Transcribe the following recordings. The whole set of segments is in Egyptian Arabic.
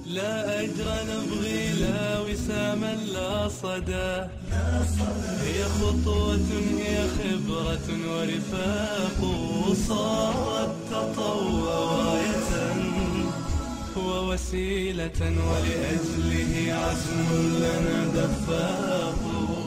لا أجر نبغي لا وساما لا صدى هي خطوة هي خبرة ورفاق صارت تطوع راية ووسيلة ولأجله عزم لنا دفاق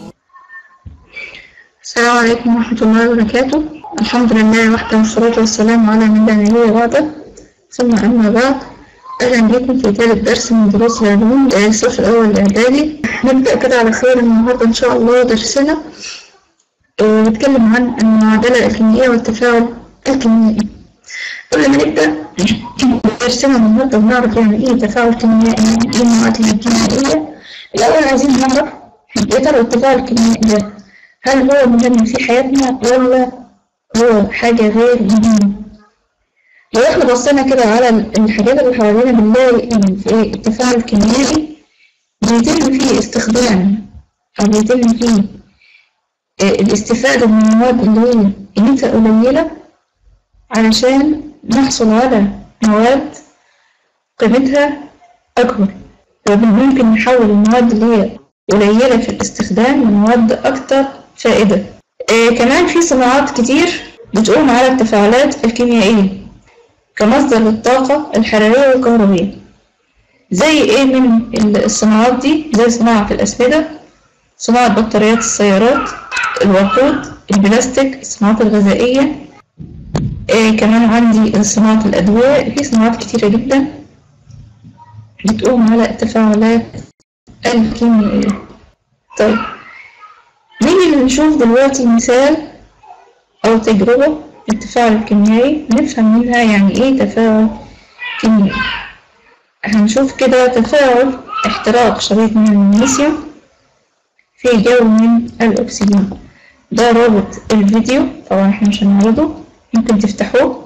السلام عليكم ورحمة الله وبركاته الحمد لله وحده والصلاة والسلام على من لا نبي بعده ثم أما بعد أهلا بكم في ثالث درس من دروس العلوم الصف الأول الإعدادي نبدأ كده على خير النهاردة إن شاء الله درسنا آه، بنتكلم عن المعادلة الكيميائية والتفاعل الكيميائي قبل ما نبدأ درسنا النهاردة ونعرف يعني إيه تفاعل كيميائي يعني إيه المعادلة الكيميائية الأول عايزين نعرف يا ترى التفاعل الكيميائي ده هل هو مهم في حياتنا ولا هو حاجة غير مهمة؟ لو احنا بصينا كده على الحاجات اللي حوالينا بنلاقي ان في التفاعل الكيميائي بيتم فيه استخدام او بيتم فيه آه، الاستفادة من المواد اللي هي قيمتها قليلة علشان نحصل على مواد قيمتها أكبر وممكن نحول المواد اللي هي قليلة في الاستخدام لمواد أكتر فائدة آه كمان في صناعات كتير بتقوم على التفاعلات الكيميائية كمصدر للطاقة الحرارية والكهربية زي ايه من الصناعات دي زي صناعة الأسمدة صناعة بطاريات السيارات الوقود البلاستيك الصناعات الغذائية إيه كمان عندي صناعة الأدوية في صناعات كتيرة جدا بتقوم على التفاعلات الكيميائية طيب نيجي نشوف دلوقتي مثال أو تجربة التفاعل الكيميائي نفهم منها يعني ايه تفاعل كيميائي هنشوف كده تفاعل احتراق شريط من المغنيسيوم في جو من الأكسجين ده رابط الفيديو طبعا احنا مش هنعرضه ممكن تفتحوه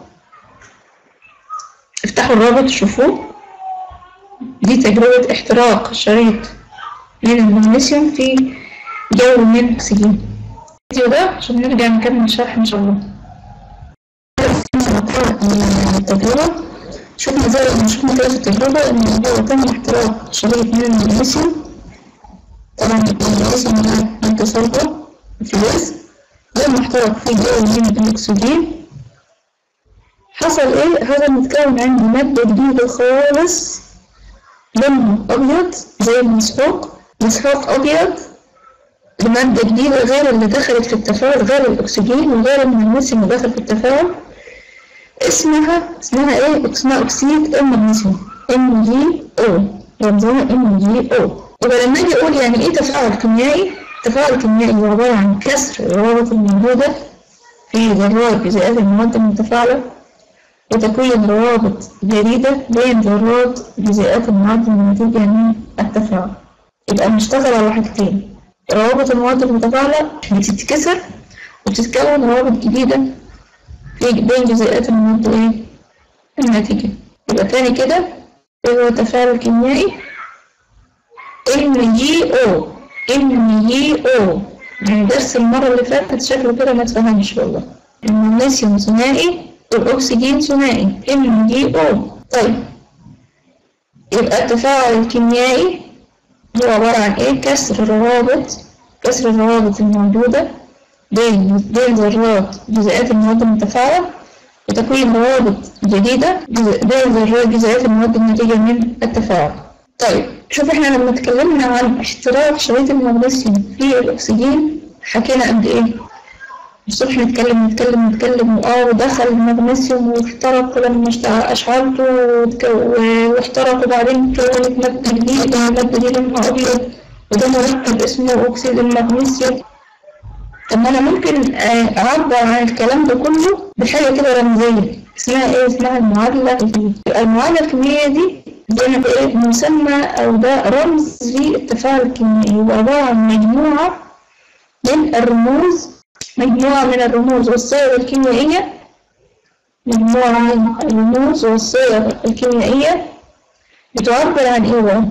افتحوا الرابط شوفوه دي تجربة احتراق شريط من المغنيسيوم في جو من الأكسجين الفيديو ده عشان نرجع نكمل الشرح إن شاء الله التجربة شفنا زي ما شفنا كده في التجربة إن هو تم احتراق شريط من المغنيسيوم طبعا المغنيسيوم ده مادة صلبة فلز لما احترق في جو من الأكسجين حصل إيه؟ هذا متكون عندي مادة جديدة خالص لونها أبيض زي المسحوق مسحوق أبيض لمادة جديدة غير اللي دخلت في التفاعل غير الأكسجين وغير المغنيسيوم اللي دخل في التفاعل اسمها اسمها ايه اسمها اكسيد المغنيسيوم ام جي او رمزها ام جي او يبقى لما اجي اقول يعني ايه تفاعل كيميائي التفاعل الكيميائي هو عباره عن كسر الروابط الموجوده في ذرات جزيئات المواد المتفاعله وتكوين روابط جديده بين ذرات جزيئات المواد الناتجه من التفاعل يبقى بنشتغل على حاجتين روابط المواد المتفاعله بتتكسر وبتتكون روابط جديده في بين جزيئات المواد ايه الناتجة يبقى تاني كده ايه هو التفاعل الكيميائي ام جي او ام جي او يعني درس المرة اللي فاتت شكله كده ما تفهمش والله المغنيسيوم ثنائي والأكسجين ثنائي ام جي او طيب يبقى التفاعل الكيميائي هو عبارة عن ايه كسر الروابط كسر الروابط الموجودة بين بين ذرات جزيئات المواد المتفاعلة وتكوين روابط جديدة بين ذرات جزيئات المواد الناتجة من التفاعل. طيب شوف احنا لما اتكلمنا عن احتراق شريط المغنيسيوم في الأكسجين حكينا قد ايه؟ الصبح نتكلم نتكلم نتكلم اه ودخل المغنيسيوم واحترق لما أشعلته واحترق وبعدين كونت مادة جديدة المادة دي لونها أبيض وده مركب اسمه أكسيد المغنيسيوم طب ما انا ممكن اعبر عن الكلام ده كله بحاجه كده رمزيه اسمها ايه اسمها المعادله الكيميائيه المعادله الكيميائيه دي زي ما ايه مسمى او ده رمز للتفاعل الكيميائي هو عباره عن مجموعه من الرموز مجموعه من الرموز والصيغ الكيميائيه مجموعه من الرموز والصيغ الكيميائيه بتعبر عن ايه بقى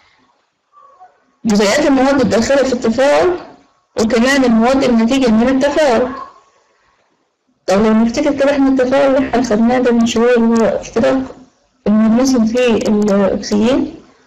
جزيئات المواد الداخله في التفاعل وكمان المواد الناتجة من التفاعل طب لو نفتكر كده احنا التفاعل اللي احنا خدناه ده من شوية اللي هو احتراق المغنيسيوم في الأكسجين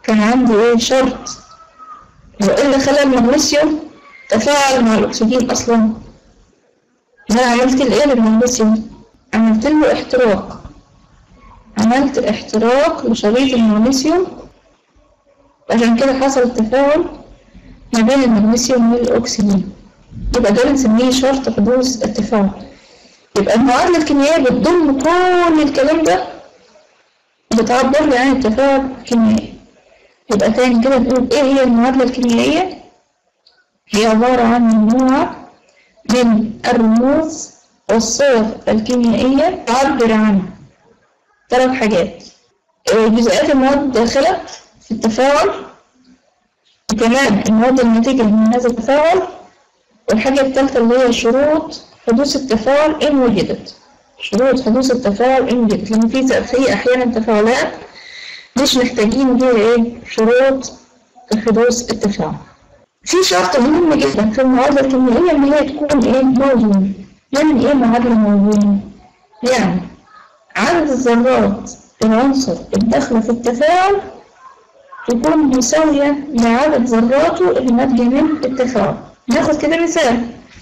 كان عندي ايه شرط هو ايه اللي خلى المغنيسيوم تفاعل مع الاكسجين اصلا انا عملت الايه للمغنيسيوم عملت له احتراق عملت احتراق لشريط المغنيسيوم عشان كده حصل التفاعل ما بين المغنيسيوم والأكسجين يبقى ده بنسميه شرط حدوث التفاعل يبقى المعادلة الكيميائية بتضم كل الكلام ده بتعبر لي عن التفاعل الكيميائي يبقى تاني كده نقول ايه هي المعادلة الكيميائية هي عبارة عن مجموعة من الرموز والصور الكيميائية تعبر عن ثلاث حاجات جزيئات المواد داخلة في التفاعل وكمان المواد الناتجة من هذا التفاعل والحاجة الثالثة اللي هي شروط حدوث التفاعل إن وجدت شروط حدوث التفاعل إن وجدت لأن في في أحيانا تفاعلات مش محتاجين ليها إيه شروط حدوث التفاعل في شرط مهم جدا في المعادلة الكيميائية إن هي تكون إيه موزونة يعني إيه معادلة موزونة؟ يعني عدد ذرات العنصر الداخلة في التفاعل تكون مساوية لعدد ذراته الناتجة من التفاعل ناخد كده مثال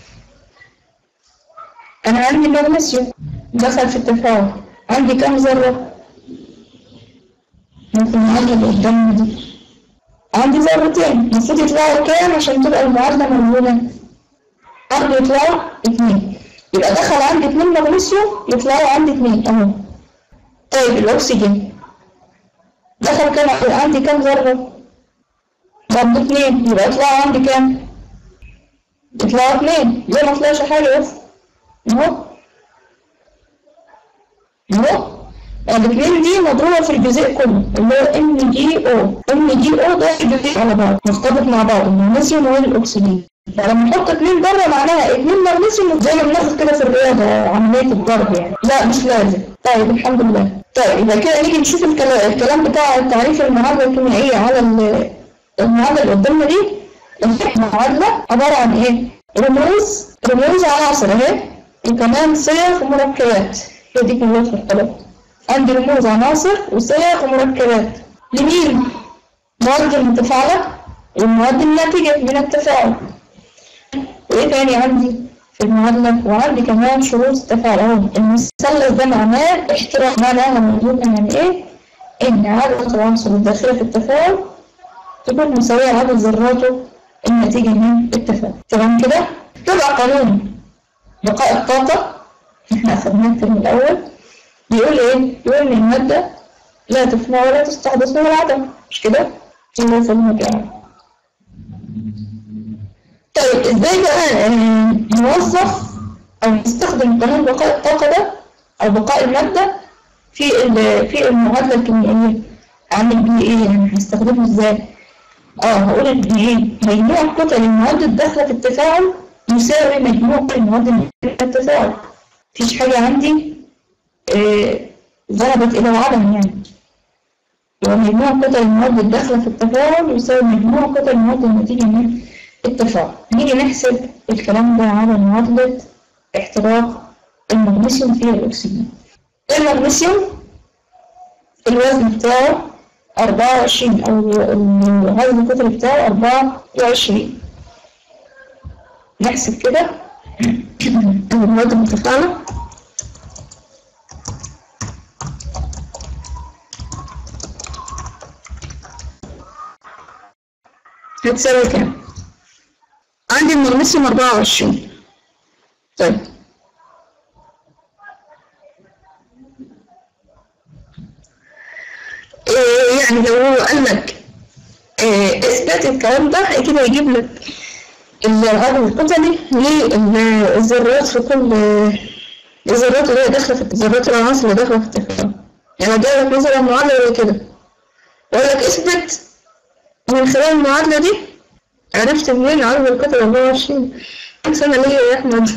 أنا عندي مغنيسيوم دخل في التفاعل عندي كم ذرة؟ ممكن المعادلة اللي قدامنا دي عندي ذرتين المفروض يطلعوا كام عشان تبقى المعادلة موجودة؟ برضه يطلعوا اتنين يبقى دخل عندي اتنين مغنيسيوم يطلعوا عندي اتنين اهو طيب الأكسجين دخل كام عندي كام ذرة؟ برضه اتنين يبقى يطلعوا عندي كام؟ يطلعوا اتنين ليه ما طلعش حاجة بس؟ اهو اهو الاتنين دي مضروبة في الجزيء كله اللي هو ام جي او ام جي او ده الجزيء على بعض مرتبط مع بعض المغنيسيوم والاكسجين فلما نحط اتنين بره معناها اتنين مغنيسيوم زي ما بناخد كده في الرياضة عملية الضرب يعني لا مش لازم طيب الحمد لله طيب يبقى كده نيجي نشوف الكلام, الكلام بتاع تعريف المعادلة الكيميائية على المعادلة اللي قدامنا دي المعادلة عبارة عن ايه؟ رموز رموز عناصر اهي وكمان صيغ ومركبات هي دي كلها في الطلب عندي رموز عناصر وصيغ ومركبات لمين؟ المواد المتفاعلة والمواد الناتجة من التفاعل وايه تاني عندي في المعادلة وعندي كمان شروط التفاعل اهو المثلث ده معناه احتراق معناها موجود يعني ايه؟ ان عدد العناصر الداخلة في التفاعل تكون مساوية لعدد ذراته الناتجة من التفاعل تمام كده؟ تبع قانون بقاء الطاقة احنا اخدناه الترم الأول بيقول ايه؟ بيقول ان المادة لا تفنى ولا تستحدث من العدم مش كده؟ إلا في المكان طيب ازاي بقى نوظف او نستخدم قانون بقاء الطاقة ده او بقاء المادة في في المعادلة الكيميائية اعمل بيه ايه يعني هستخدمه ازاي؟ اه هقول ان ايه مجموع كتل المواد الداخلة في التفاعل يساوي مجموع المواد الناتجة في التفاعل مفيش حاجة عندي إيه ذهبت إلى العدم يعني ومجموع كتل المواد الداخلة في التفاعل يساوي مجموع كتل المواد الناتجة من التفاعل نيجي نحسب الكلام ده على معادلة احتراق المغنيسيوم في الأكسجين المغنيسيوم الوزن بتاعه أربعة وعشرين أو الوزن الكتلي بتاعه أربعة وعشرين نحسب كده المواد المتفاعلة هتساوي كام؟ عندي المغنيسيوم أربعة وعشرين طيب إيه يعني لو هو قال لك إيه اثبات الكلام ده كده يجيب لك العدد الكتلي للذرات في كل الذرات اللي هي داخله في الذرات العناصر اللي داخله في التفاعل يعني جاي لك مثلا معادله زي كده ويقول لك اثبت من خلال المعادله دي عرفت منين عدد الكتل 24 سنة ليا يا أحمد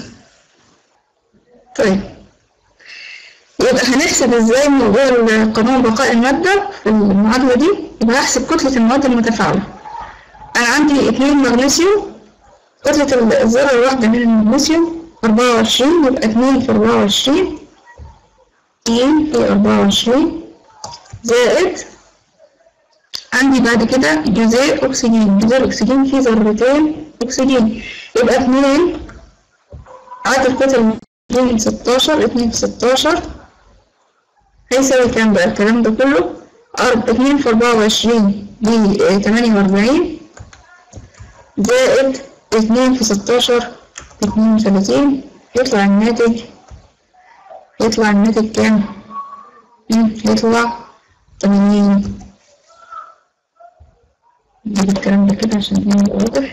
طيب يبقى هنحسب ازاي موضوع قانون بقاء المادة في المعادلة دي يبقى هحسب كتلة المواد المتفاعلة أنا عندي اتنين مغنيسيوم كتلة الذرة الواحدة من المغنيسيوم أربعة وعشرين يبقى اتنين في أربعة وعشرين اتنين في أربعة وعشرين زائد عندي بعد كده جزيء أكسجين جزيء الأكسجين فيه ذرتين أكسجين يبقى اتنين عدد الكتل اتنين في ستاشر اتنين في ستاشر هيساوي كام بقى الكلام ده كله أرب اتنين في أربعة وعشرين دي تمانية وأربعين زائد اتنين في ستاشر اتنين وتلاتين يطلع الناتج يطلع الناتج كام؟ مم، يطلع تمانين نجيب الكلام ده كده عشان يبقى واضح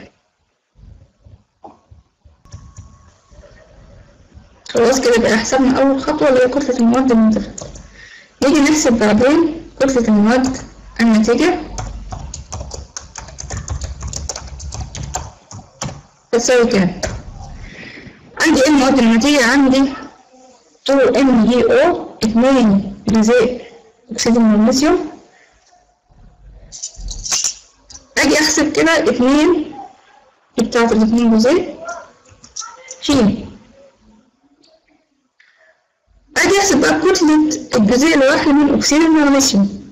خلاص كده بقى حسبنا أول خطوة اللي هي كتلة المواد المنتفعة نيجي نحسب بعدين كتلة المواد الناتجة تساوي كام؟ عندي ايه المواد الناتجة عندي 2 MgO 2 غذاء أكسيد المغنيسيوم أجي أحسب كده اتنين بتاعت الاتنين غذاء شيل أجي أحسب بقى كتلة الجزيء الواحد من أكسيد المغنيسيوم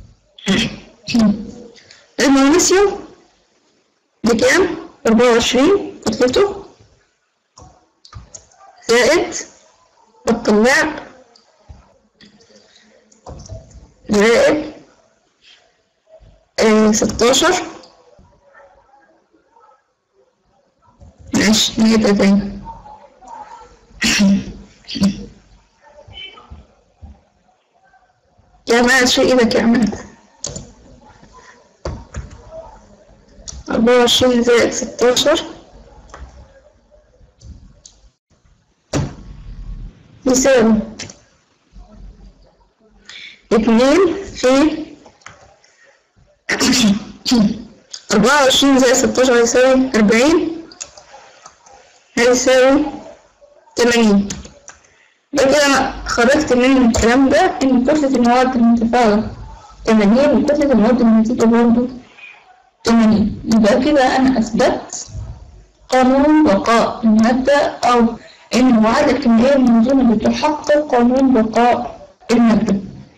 المغنيسيوم بكام؟ أربعة وعشرين كتلته زائد الطلاع زائد آه ستاشر ماشي نعيدها تاني يا عماد شو ايدك يا عماد أربعة وعشرين زائد ستاشر يساوي اتنين في أربعة وعشرين زائد ستاشر هيساوي أربعين هيساوي تمانين يبقى كده أنا خرجت من الكلام ده إن كتلة المواد المتفاعلة تمانين وكتلة المواد الناتجة برضه تمانين يبقى كده أنا أثبت قانون بقاء المادة أو إن المعادلة الكيميائية المنظومة بتحقق قانون بقاء المادة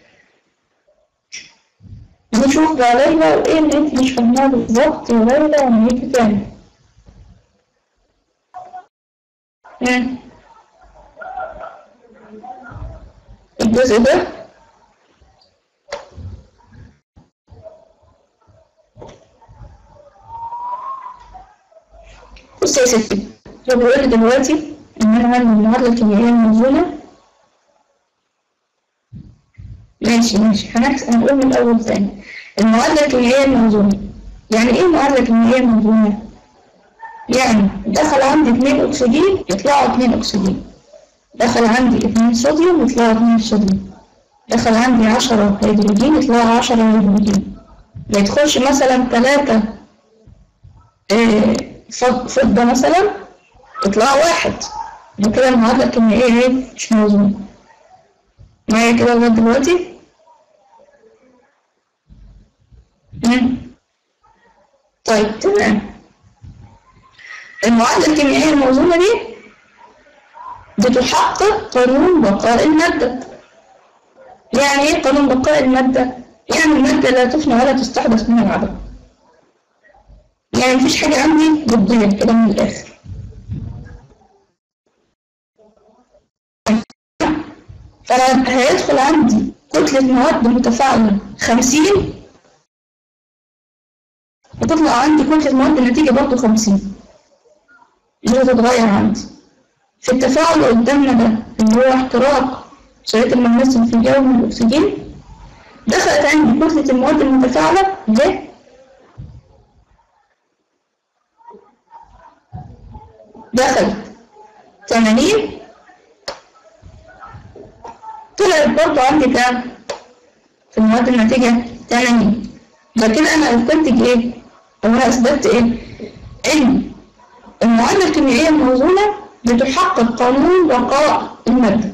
نشوف بقى ليلى وإيه اللي أنت مش فاهماه بالظبط يا ليلى ونيجي تاني مم. الجزء ده بص يا ستي هو بيقول لي دلوقتي إن أنا عندي المعادلة الكيميائية الموزونة ماشي ماشي هنحس هنقول من الأول تاني المعادلة الكيميائية الموزونة يعني إيه المعادلة الكيميائية الموزونة؟ يعني دخل عندي اتنين أكسجين يطلعوا اتنين أكسجين دخل عندي اتنين صوديوم يطلعوا اتنين صوديوم دخل عندي عشرة هيدروجين يطلعوا عشرة هيدروجين ما يدخلش مثلا تلاتة آه، فض- فضة مثلا يطلع واحد يبقى كده المعادلة الكيميائية ايه مش موزونة معايا كده لغاية دلوقتي مم. طيب تمام المعادلة الكيميائية الموزونة دي بتحقق قانون بقاء المادة يعني ايه قانون بقاء المادة؟ يعني المادة لا تفنى ولا تستحدث من العدم يعني مفيش حاجة عندي بتضيع كده من الآخر فأنا هيدخل عندي كتلة مواد متفاعلة خمسين وتطلع عندي كتلة مواد النتيجة برضه خمسين مش هتتغير عندي في التفاعل اللي قدامنا ده اللي هو احتراق شريط المغنيسيوم في الجو من الأكسجين دخلت عندي كتلة المواد المتفاعلة ده دخلت تمانين طلعت برضه عندي كام؟ في المواد الناتجة تمانين ده كده أنا أثبتت إيه؟ أو أنا أثبتت إيه؟ إن المعادلة الكيميائية الموزونة بتحقق قانون بقاء المادة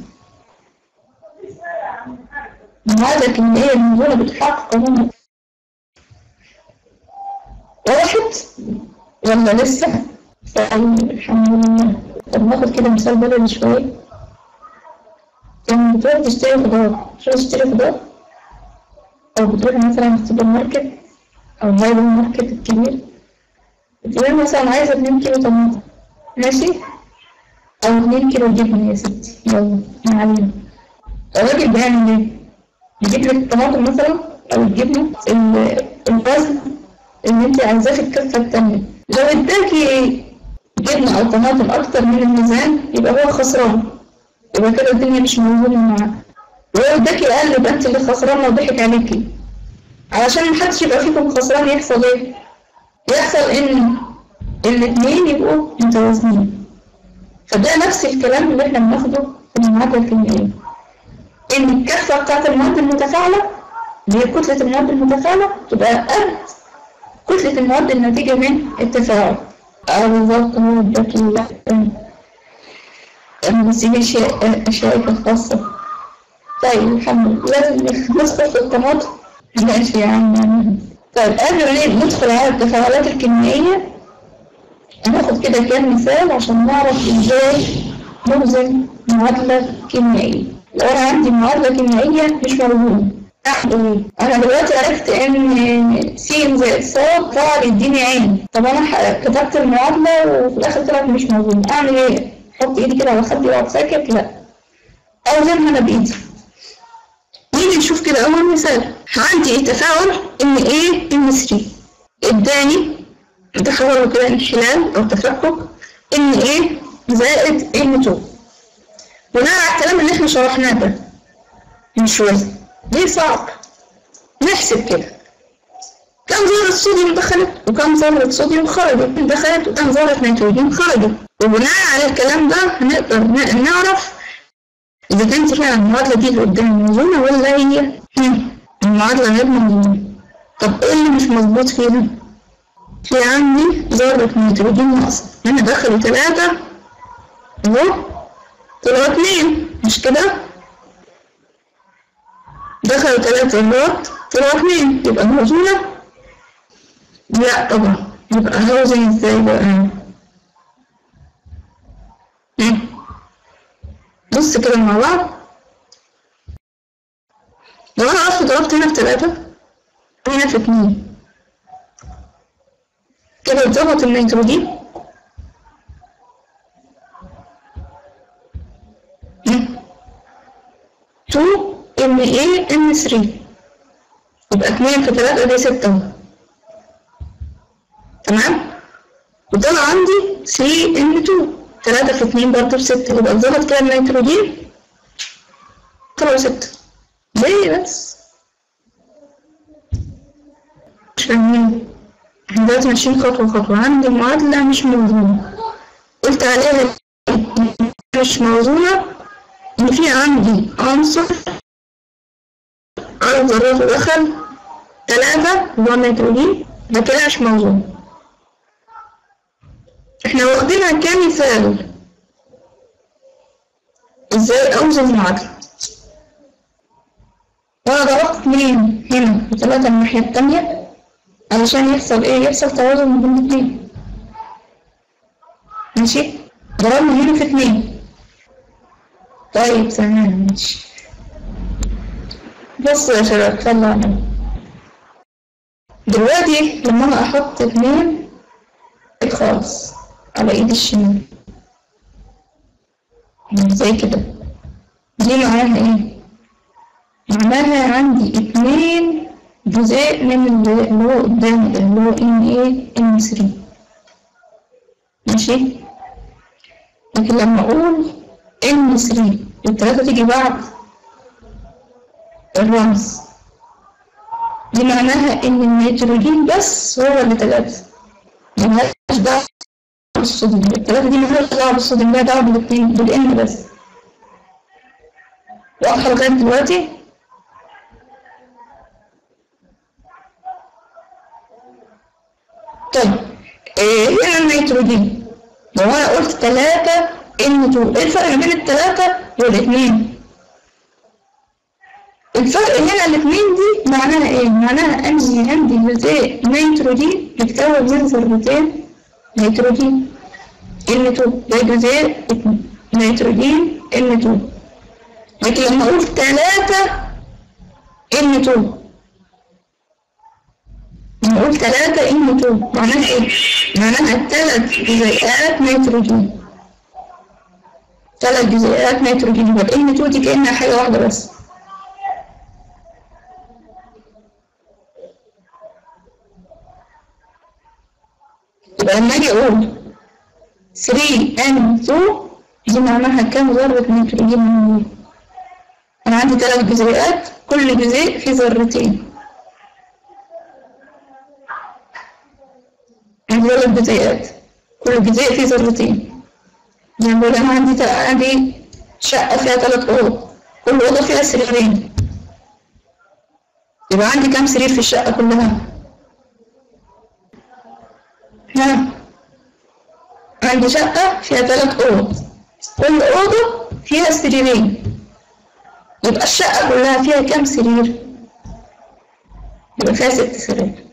المعادلة الكيميائية الموزونة بتحقق قانون وضحت ولا لسه؟ طيب الحمد لله طب ناخد كده مثال بلدي شوية لما بتروح تشتري خضار شو تشتري خضار أو بتروح مثلا السوبر ماركت أو الهايبر ماركت الكبير تقول مثلا عايزة اتنين كيلو طماطم ماشي أو اتنين كيلو جبنة يا ستي يلا معلم الراجل بيعمل ايه؟ بيجيب لك الطماطم مثلا أو الجبنة ال- الوزن اللي انت عايزاه في الكفة التانية لو اداكي جبنة أو طماطم أكتر من الميزان يبقى هو خسران يبقى كده الدنيا مش موزونة معاه ولو اداكي أقل يبقى انت اللي خسرانة وضحك عليكي علشان محدش يبقى فيكم خسران يحصل ايه؟ يحصل ان الاتنين يبقوا متوازنين فده نفس الكلام اللي احنا بناخده في المعادلة الكيميائية ان الكفة بتاعت المواد المتفاعلة اللي هي كتلة المواد المتفاعلة تبقى قد كتلة المواد الناتجة من التفاعل اه بالظبط هو ده نسيب أشيائك الخاصة طيب الحمد لله لازم ندخل في الطماطم ماشي يا عم طيب قبل ما ندخل على التفاعلات الكيميائية هناخد كده كام مثال عشان نعرف ازاي نوزن معادلة كيميائية لو أنا عندي معادلة كيميائية مش موجودة أعمل إيه؟ أنا دلوقتي عرفت إن س زائد ص طبعا يديني عين طب أنا ح- كتبت المعادلة وفي الآخر طلعت مش موجودة أعمل إيه؟ أحط إيدي كده على خدي وأقعد ساكت؟ لأ أوزنها أنا بإيدي نيجي نشوف كده أول مثال عندي تفاعل إن إيه إن 3 إداني تحول كده انحلال أو تفكك إن إيه زائد إن 2 بناء على الكلام اللي إحنا شرحناه ده من شوية ليه صعب؟ نحسب كده كم ذرة صوديوم دخلت وكم ذرة صوديوم خرجت دخلت وكم ذرة نيتروجين خرجت وبناء على الكلام ده هنقدر ن- نعرف إذا كانت فعلا المعادلة دي اللي قدام موزونة ولا هي هم، المعادلة غير موزونة طب إيه اللي مش مظبوط فيها؟ في عندي ذرة نيتروجين ناقصة هنا دخلوا تلاتة أهو طلعوا اتنين مش كده؟ دخلوا تلاتة ذرات طلعوا اتنين يبقى موزونة؟ لا طبعا يبقى هوزن ازاي بقى؟ هم. بص كده مع بعض لو انا عرفت ضربت هنا في تلاتة وهنا في اتنين كده اتظبط النيتروجين تو ام ايه ام 3 يبقى اتنين في تلاتة دي ستة اهو تمام وطلع عندي 3 ام 2 تلاتة في اتنين برضه بستة يبقى اتظبط كده النيتروجين طلعوا ستة ليه بس مش فاهمين احنا دلوقتي ماشيين خطوة خطوة عندي معادلة مش موزونة قلت عليها مش موزونة إن في عندي عنصر عدد ذراته دخل تلاتة اللي هو النيتروجين ده كده مش موزون احنا واخدينها كمثال ازاي اوزن معادلة وانا ضربت اتنين هنا وتلاتة الناحية التانية علشان يحصل ايه يحصل توازن بين الاتنين ماشي ضربنا هنا في اتنين طيب تمام ماشي بصوا يا شباب طلع عليا دلوقتي لما انا احط اتنين خالص على ايدي الشمال زي كده دي معناها ايه معناها عندي اتنين جزء من اللي اللي هو قدامي ده اللي هو ان ايه ان 3 ماشي لكن لما اقول ان 3 التلاتة تيجي بعد الرمز دي معناها ان النيتروجين بس هو اللي تلاتة ملهاش دعوة بالصوديوم التلاتة دي ملهاش دعوة بالصوديوم لها دعوة بالاتنين بالان بس واضحة لغاية دلوقتي طيب ايه هنا النيتروجين لو انا قلت تلاتة ان 2 ايه الفرق بين التلاتة والاتنين الفرق هنا الاتنين دي معناها ايه معناها اني عندي جزيء نيتروجين بيتكون من ذرتين نيتروجين N2 ده جزيء نيتروجين N2 لكن لما اقول تلاتة N2 لما اقول بقول تلاتة ان 2 معناها ايه؟ معناها تلات جزيئات نيتروجين تلات جزيئات نيتروجين يبقى ال ان 2 دي كأنها حاجة واحدة بس يبقى لما اجي اقول 3N2 دي معناها كام ذرة نيتروجين موجود أنا عندي ثلاث جزيئات كل جزيء فيه ذرتين عندي ثلاث جزيئات كل جزيء فيه ذرتين يعني بقول أنا عندي تل- عندي شقة فيها ثلاث أوض كل أوضة فيها سريرين يبقى عندي كام سرير في الشقة كلها؟ ها عندي شقة فيها ثلاث أوض كل أوضة فيها سريرين يبقى الشقة كلها فيها كام سرير؟ يبقى فيها ست سرير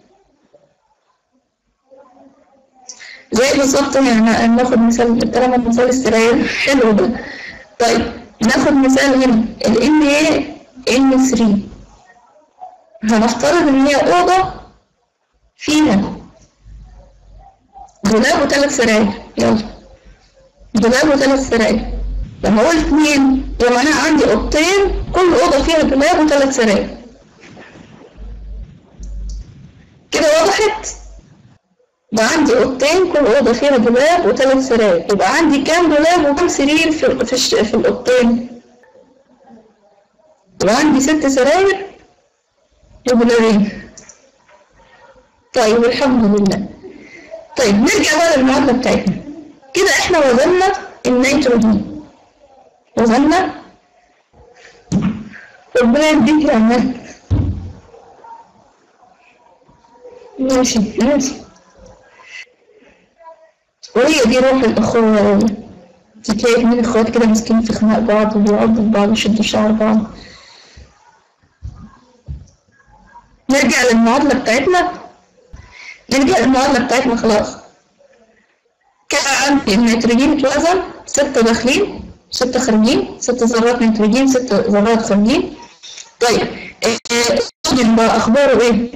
زي بالظبط يعني ناخد مثال طالما مثال السراير حلو ده طيب ناخد مثال هنا ال ان ايه ان 3 هنفترض ان هي اوضه فيها دولاب وثلاث سراير يلا دولاب وثلاث سراير لما اقول اتنين يبقى انا عندي اوضتين كل اوضه فيها دولاب وثلاث سراير كده وضحت يبقى عندي اوضتين كل اوضه فيها دولاب وثلاث سراير يبقى عندي كام دولاب وكام سرير في في, الش... في الاوضتين يبقى عندي ست سراير ودولابين طيب الحمد لله طيب نرجع بقى للمعادله بتاعتنا كده احنا وزننا النيتروجين وزننا ربنا يديك يا عماد ماشي ماشي وهي دي روح الأخوة تلاقي اتنين اخوات كده ماسكين في خناق بعض وبيعضوا في بعض ويشدوا شعر بعض نرجع للمعادلة بتاعتنا نرجع للمعادلة بتاعتنا خلاص كان عندي النيتروجين اتوزن ستة داخلين ستة خارجين ست ذرات نيتروجين ست ذرات خارجين طيب آه، الصوديوم بقى أخباره إيه؟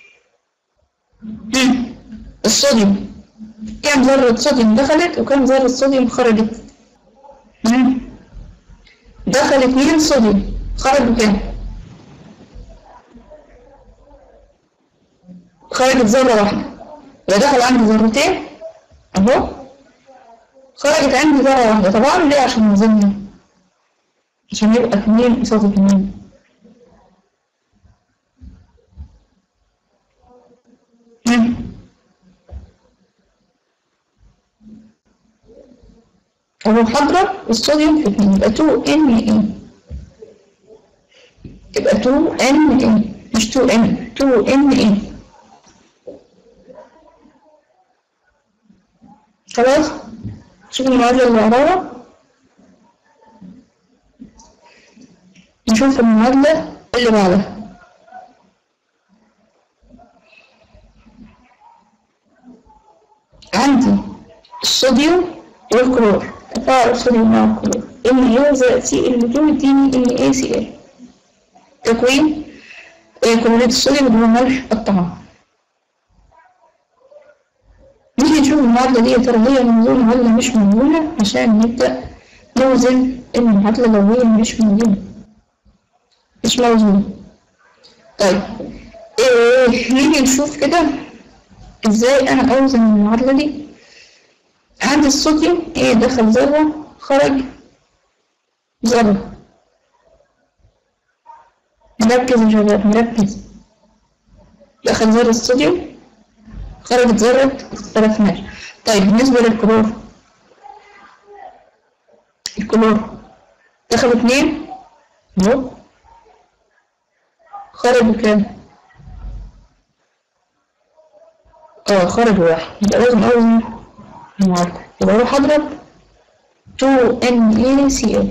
مم. الصوديوم كام ذرة صوديوم دخلت وكام ذرة صوديوم خرجت؟ مم. دخل اتنين صوديوم خرجوا كام؟ خرجت ذرة واحدة يبقى دخل عندي ذرتين أهو خرجت عندي ذرة واحدة طب أعمل إيه عشان نوزنها؟ عشان يبقى اتنين قصاد اتنين مم. أروح أضرب الصوديوم في اتنين يبقى 2 ان اي يبقى 2 ان اي مش 2 ان 2 ان اي خلاص شوف المعادلة اللي وراها نشوف المعادلة اللي بعدها عندي الصوديوم والكلور تفاعل الصوديوم مع الكلور ان ايه زائد سي ال 2 يديني ان ايه سي ال تكوين آه، كلوريد الصوديوم اللي هو ملح الطعام نيجي نشوف المعادلة دي يا ترى هي موزونة ولا مش موزونة عشان نبدأ نوزن المعادلة لو هي مش موزونة مش موزونة طيب إيه نيجي نشوف كده ازاي انا اوزن المعادلة دي عندي الصوديوم ايه دخل ذرة خرج ذرة مركز يا شباب مركز دخل ذرة الصوديوم خرجت ذرة ثلاث طيب بالنسبة للكلور الكلور دخل اتنين اهو خرجوا كام؟ اه خرج واحد يبقى لازم اوزن المعادلة يبقى اروح اضرب 2 NaCl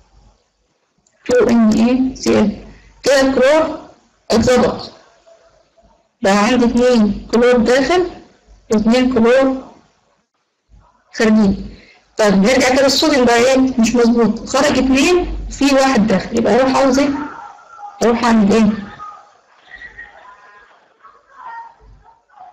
2 NaCl كده الكلور اتظبط بقى عندي اتنين كلور داخل واتنين كلور خارجين طيب نرجع كده الصوديوم بقى ايه مش مظبوط خرج اتنين في واحد داخل يبقى اروح عاوز ايه؟ اروح اعمل ايه؟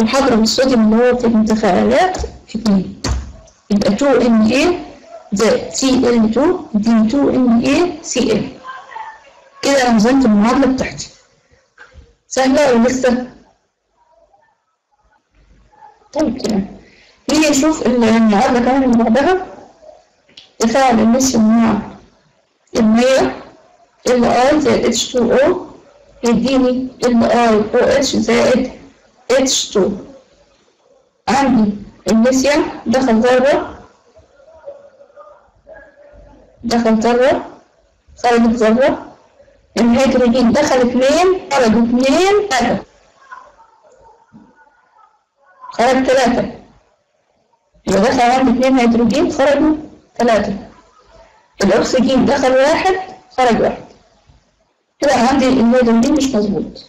والحضرة بالصوديوم اللي هو في الانتقالات اتنين يبقى 2 Na زائد Cl2 يديني 2 NaCl كده أنا نظمت المعادلة بتاعتي سهلة ولا لسه؟ طيب تمام نيجي نشوف المعادلة كمان اللي بعدها تفاعل الميثيوم مع المية ال I زائد H2O يديني ال I OH زائد H2 عندي الميثيوم دخل ذرة دخل ذرة خرجت ذرة الهيدروجين دخل اتنين خرجوا اتنين تلاتة خرج تلاتة يبقى دخل عندي اتنين هيدروجين خرجوا تلاتة الأكسجين دخل واحد خرج واحد كده عندي الهيدروجين مش مظبوط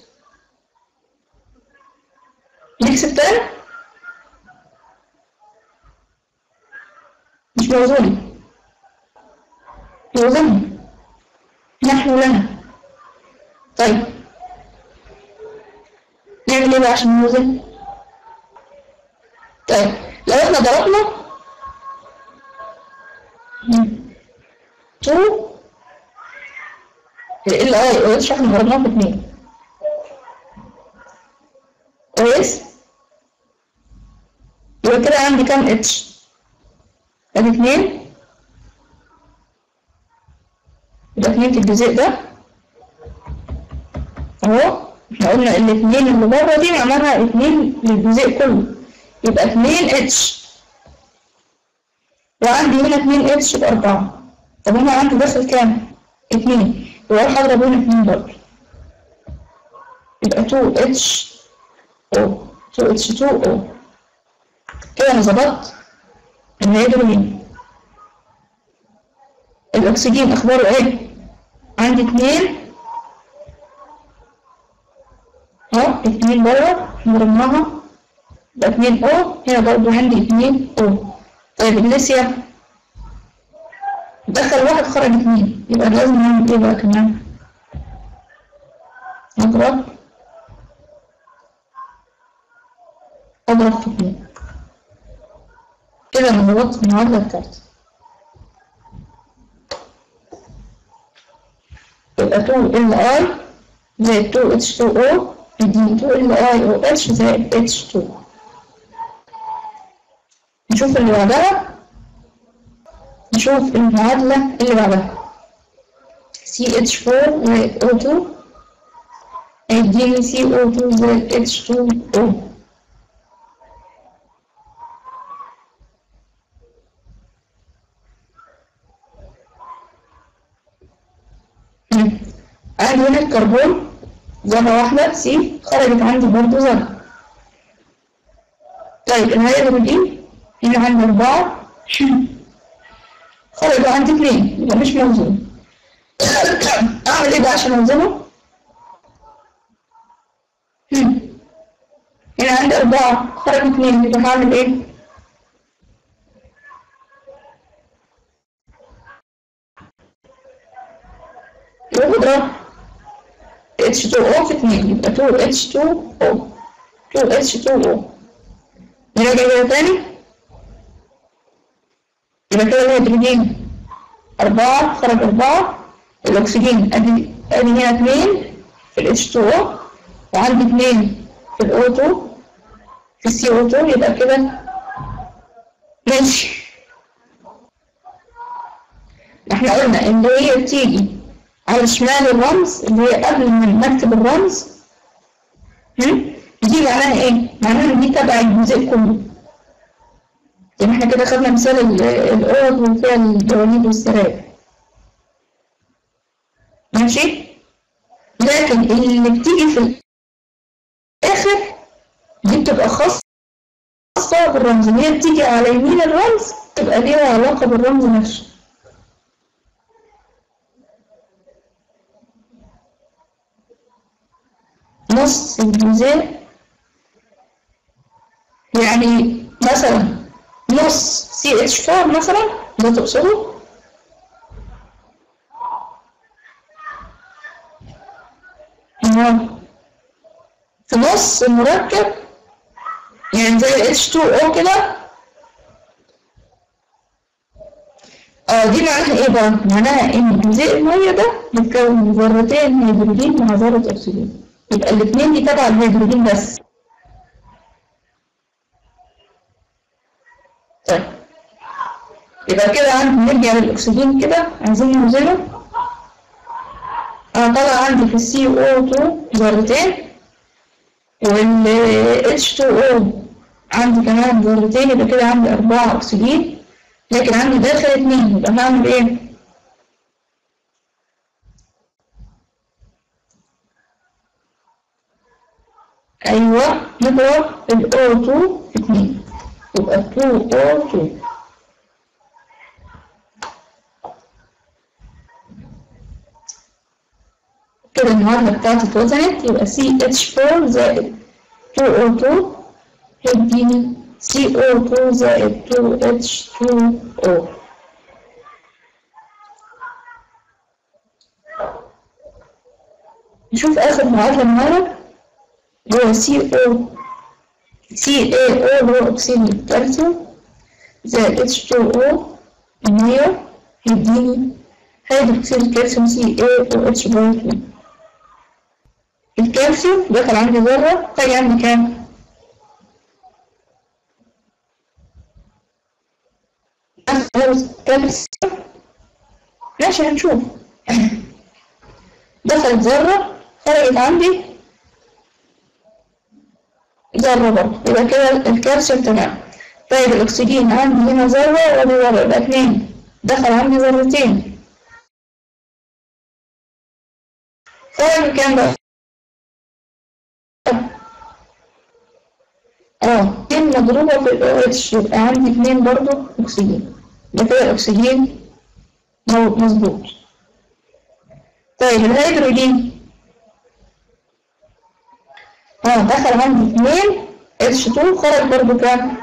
نكسب تاني مش موزوني يوزني نحن لنا طيب نعمل ايه بقى عشان نوزن طيب لو احنا ضربنا تو ال اي او اتش احنا ضربناه في اتنين كويس يبقى كده عندي كام اتش ادي اتنين يبقى اتنين في الجزء ده اهو احنا قلنا الاتنين اللي بره دي معناها اتنين للجزء كله يبقى اتنين اتش وعندي هنا اتنين اتش بأربعة طب هنا عندي داخل كام؟ اتنين يبقى اروح اضرب هنا اتنين برضه يبقى 2 اتش او 2 اتش 2 او كده انا ظبطت الهيدروجين الاكسجين اخباره ايه؟ عندي اتنين اهو اتنين بره ضربناها يبقى اتنين او هنا برضه عندي اتنين او طيب الليثيوم دخل واحد خرج اتنين يبقى لازم نعمل ايه بقى كمان اضرب اضرب في اتنين كده انا ضبطت المعادلة بتاعتي يبقى 2 ال اي زائد 2 اتش 2 او يديني 2 ال اي او اتش زائد اتش 2 نشوف اللي بعدها نشوف المعادلة اللي بعدها CH4 زائد O2 هيديني CO2 زائد H2O عندي هنا الكربون ذرة واحدة سي خرجت عندي برضه ذرة طيب الهيدروجين هنا عندي أربعة خرجوا عندي اتنين يبقى مش موزون أعمل إيه بقى عشان أوزنه؟ هنا عندي أربعة خرجوا اتنين يبقى هعمل إيه؟ يبقى بضرب H2O في اتنين يبقى 2H2O 2H2O نراجع كده تاني يبقى كده الهيدروجين أربعة خرج أربعة الأكسجين أدي أدي هنا اتنين في ال H2O وعندي اتنين في ال O2 في ال CO2 يبقى كده ماشي احنا قلنا إن هي بتيجي على شمال الرمز اللي هي قبل ما نكتب الرمز هم؟ دي معناها ايه؟ معناها ان دي تبع الجزء كله زي ما احنا كده خدنا مثال ال- الأوض وفيها الجوانب والسراير ماشي؟ لكن اللي بتيجي في الآخر دي بتبقى خاصة خاصة بالرمز اللي هي بتيجي على يمين الرمز تبقى ليها علاقة بالرمز نفسه نص الجزء يعني مثلا نص سي اتش 4 مثلا ده تقصده تمام في نص المركب يعني زي ال H2O كده اه دي معناها ايه بقى؟ معناها ان جزيء المية ده بيتكون من ذرتين هيدروجين مع ذرة اكسجين يبقى الاتنين دي تبع الهيدروجين بس طيب يبقى كده عندي نرجع للاكسجين كده عايزين نوزنه انا طالع عندي في السي او 2 ذرتين وال H2O عندي كمان ذرتين يبقى كده عندي أربعة أكسجين لكن عندي داخل اتنين يبقى هعمل ايه؟ أيوه نضرب ال O2 في اتنين يبقى 2O2 كده المعادلة بتاعتي اتوزنت يبقى CH4 زائد 2O2 هيديني CO2 زائد 2H2O نشوف آخر معادلة معانا اللي هو CO CaO اللي هو أكسيد الكالسيوم زائد H2O المية هيديني هيدروكسيد الكالسيوم CaOH باي 2 الكالسيوم دخل عندي ذرة طيب عندي كام؟ كالسيوم ماشي هنشوف دخلت ذرة خرجت عندي ذرة برضه يبقى كده الكالسيوم تمام طيب الأكسجين عندي هنا ذرة ولا ذرة يبقى اتنين دخل عندي ذرتين خرج كام بقى؟ اه اتنين مضروبة في ال OH يبقى عندي اتنين برضه أكسجين يبقى كده الأكسجين مظبوط طيب الهيدروجين اه دخل عندي اتنين H2 خرج برضه كام؟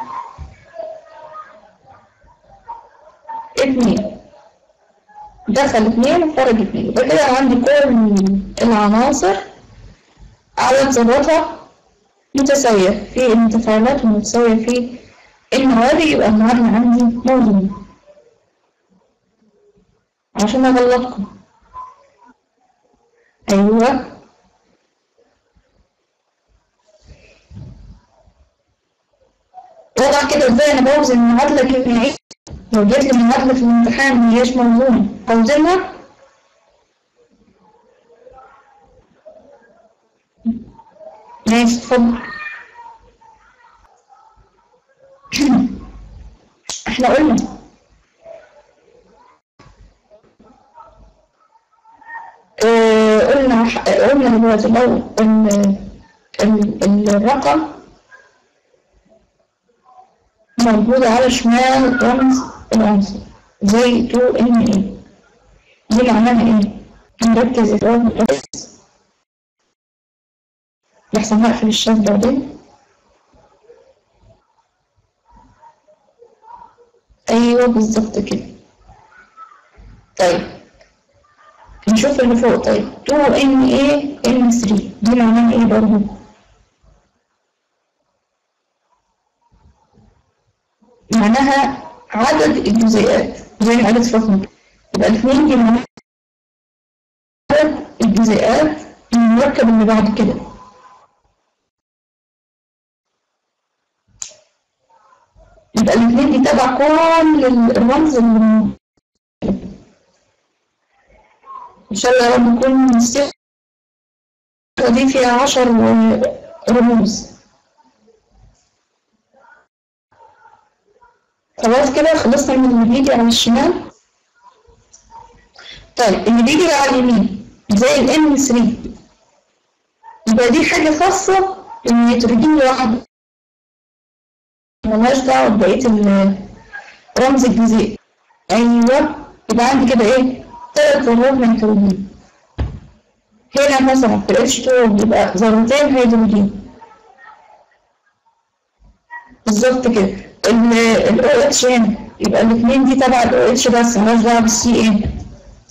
اتنين دخل اتنين وخرج اتنين يبقى كده عندي كل العناصر عدد ذراتها متساوية في المتفاعلات ومتساوية في المواد يبقى المعادلة عندي موزونة عشان أغلطكم أيوه واضح كده ازاي انا بوزن معادلة كيميائية لو جات لي معادلة في الامتحان مهياش موزونة اوزنها ماشي اتفضل احنا قلنا اه قلنا قلنا دلوقتي لو ال ال الرقم موجود على شمال رمز العنصر زي 2 ان ايه دي معناها ايه؟ نركز نركز لحسن هقفل الشات بعدين ايوه بالظبط كده طيب نشوف اللي فوق طيب 2 ان ايه ان 3 دي معناها ايه برضه معناها عدد الجزيئات زي ما قالت فاطمه يبقى الاثنين دي معناها عدد الجزيئات المركب اللي بعد كده يبقى الاثنين دي تبع كل الرمز اللي ان شاء الله يا رب نكون الصيغه دي فيها عشر رموز خلاص كده خلصنا من اللي بيجي على الشمال طيب اللي بيجي على اليمين زي ال M3 يبقى دي حاجة خاصة بالنيتروجين لوحده ملهاش دعوة ببقية رمز الجزيء أيوه يبقى عندي كده إيه تلات ذرات نيتروجين هنا مثلا في ال H2O يبقى ذرتين هيدروجين بالظبط كده ال OH هنا يبقى الاثنين دي تبع ال OH بس مالهاش دعوة بالسي ان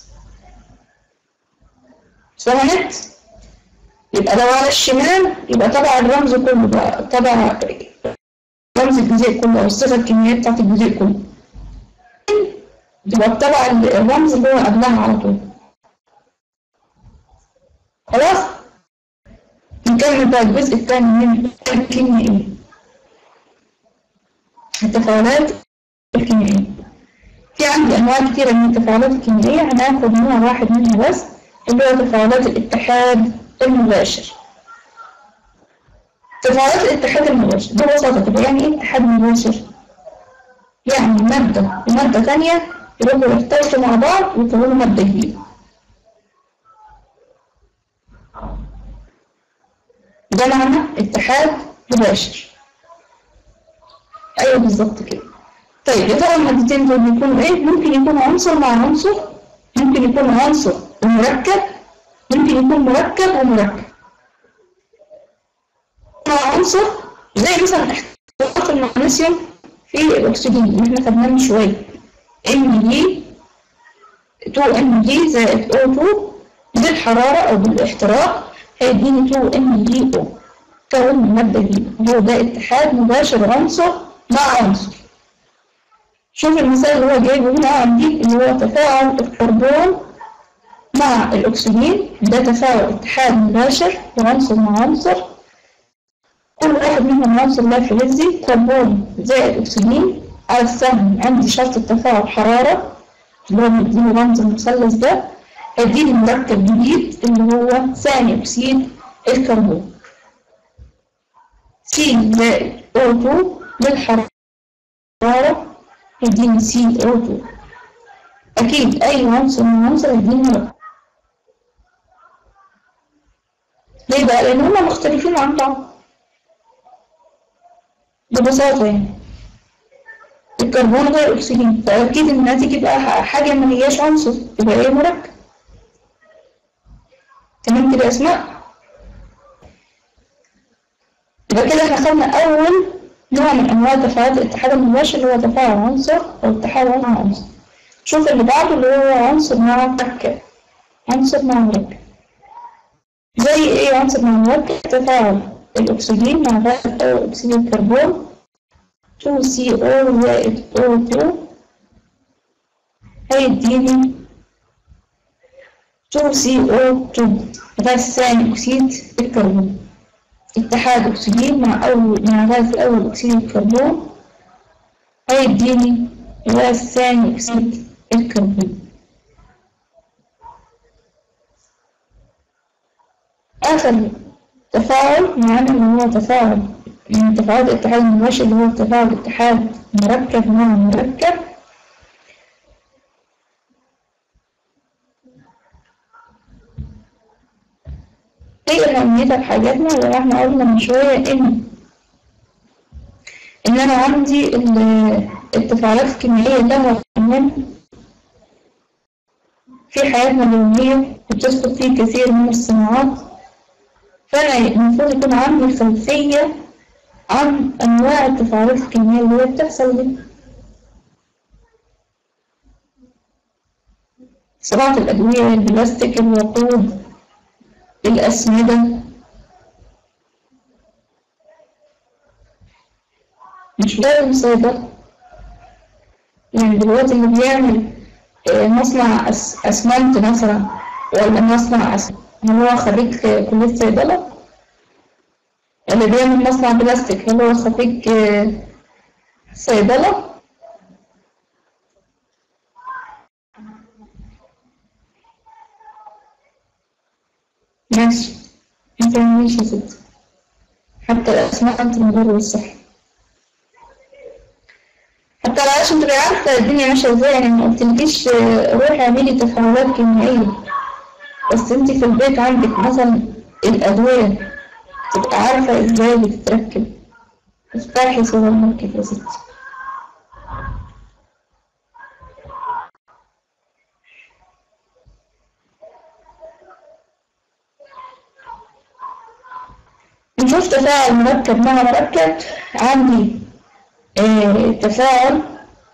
فهمت؟ يبقى لو على الشمال يبقى تبع الرمز كله بقى تبع رمز الجزيء كله أو الصيغة الكيميائية بتاعت الجزيء كله تبقى تبع الرمز اللي هو قبلها على طول خلاص نكمل بقى الجزء الثاني من الكيميائية التفاعلات الكيميائية في عندي أنواع كتيرة من التفاعلات الكيميائية هناخد نوع واحد منها بس اللي هو تفاعلات الاتحاد المباشر تفاعلات الاتحاد المباشر ببساطة كده يعني ايه اتحاد مباشر؟ يعني مادة ومادة تانية يروحوا يرتبطوا مع بعض ويكونوا مادة جديدة ده معنى اتحاد مباشر ايوه بالظبط كده طيب يا ترى المادتين دول بيكونوا ايه؟ ممكن يكونوا عنصر مع عنصر ممكن يكون عنصر ومركب ممكن يكون مركب ومركب مع عنصر زي مثلا احتراق المغنيسيوم في الاكسجين اللي احنا خدناه من شويه ام دي 2 ام دي زائد او 2 بالحراره او بالاحتراق هيديني 2 ام دي او كون من ماده جديده هو ده اتحاد مباشر عنصر مع عنصر شوف المثال اللي هو جايبه هنا عندي اللي هو تفاعل الكربون مع الأكسجين ده تفاعل اتحاد مباشر وعنصر مع عنصر كل واحد منهم عنصر لا فلزي كربون زائد أكسجين على السهم عندي شرط التفاعل حرارة اللي هو مديني رمز المثلث ده هيديني مركب جديد اللي هو ثاني أكسيد الكربون سي زائد O2 بالحرارة يديني سي او 2 اكيد اي عنصر من عنصر يديني رقم ليه بقى لان هما مختلفين عن بعض ببساطة يعني الكربون غير الاكسجين فاكيد الناتج يبقى حاجة ما هياش عنصر يبقى ايه مركب تمام كده يا اسماء يبقى كده احنا خدنا اول نوع من انواع تفاعلات الاتحاد المباشر اللي هو تفاعل عنصر او اتحاد مع عنصر شوف اللي بعده اللي هو عنصر مع مركب عنصر مع مركب زي ايه عنصر مع مركب تفاعل الاكسجين مع غاز او اكسيد الكربون 2CO زائد O2 هيديني 2CO2 غاز ثاني اكسيد الكربون اتحاد أكسجين مع أول مع غاز الأول أكسيد الكربون هيديني غاز ثاني أكسيد الكربون آخر تفاعل معانا اللي هو تفاعل من تفاعل الاتحاد المباشر اللي هو تفاعل اتحاد مركب مع مركب ايه اهميتها في حياتنا زي ما احنا قلنا من شوية ان ان انا عندي التفاعلات الكيميائية لها كمان في حياتنا اليومية وبتدخل فيه كثير من الصناعات فأنا المفروض يكون عندي خلفية عن أنواع التفاعلات الكيميائية اللي هي بتحصل دي صناعة الأدوية البلاستيك الوقود الأسمدة مش لازم صيدلة يعني دلوقتي اللي بيعمل مصنع أس أسمنت مثلا ولا مصنع أس هل هو خريج كلية صيدلة؟ اللي بيعمل مصنع بلاستيك هل هو خريج صيدلة؟ ماشي انت ماشي يا ستي حتى الأسماء أنت مضر بالصحة حتى لو عشان تبقي عارفة الدنيا ماشية ازاي يعني ما قلتلكيش روحي اعملي تفاعلات كيميائية بس انت في البيت عندك مثلا الأدوية تبقى عارفة ازاي بتتركب افتحي سوبر ماركت يا ستي نشوف تفاعل مركب مع مركب عندي اه تفاعل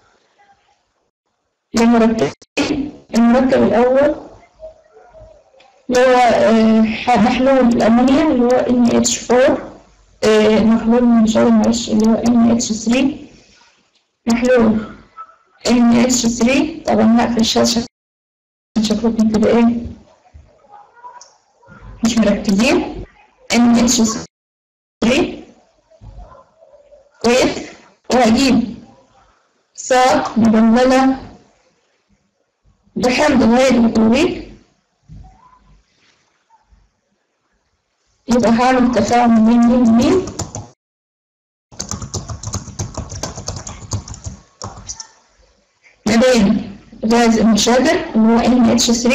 لمركبين المركب الأول اللي هو اه محلول الأمونيا اللي هو NH4 آه، محلول من المشاور معلش اللي هو NH3 محلول NH3 طبعا هقفل الشاشة عشان شكلكم كده ايه مش مركزين NH3 كويس وهجيب ساق مبللة بحمض الهيدروكلوريك يبقى هعمل تفاعل من مين لمين ما بين غاز المشاجر اللي هو NH3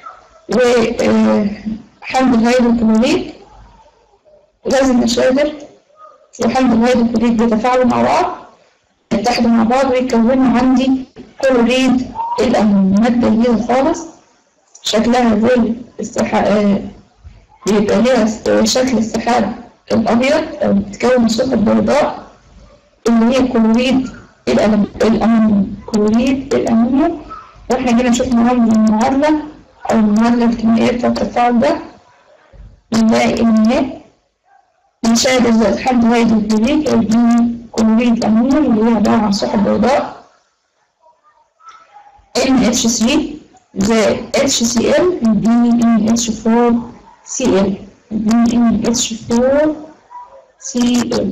وحمض الهيدروكلوريك غاز المشاجر وحمض الهيدروكلوريك بيتفاعلوا مع بعض يتحدوا مع بعض ويكونوا عندي كلوريد الأمونيا مادة جديدة خالص شكلها زي السحاب بيبقى ليها شكل السحاب الأبيض أو بتتكون صفة بيضاء اللي هي كلوريد الأمونيا كلوريد الأمونيا واحنا جينا نشوف معادلة المعادلة أو المعادلة الكيميائية بتاعة التفاعل ده بنلاقي إن هي بنشاهد إذا حد هيدروكلوريك أو يديني كلوريد الأمونيا اللي هي عبارة عن صفة بيضاء NH3 زائد HCl يديني NH4 Cl يديني NH4 Cl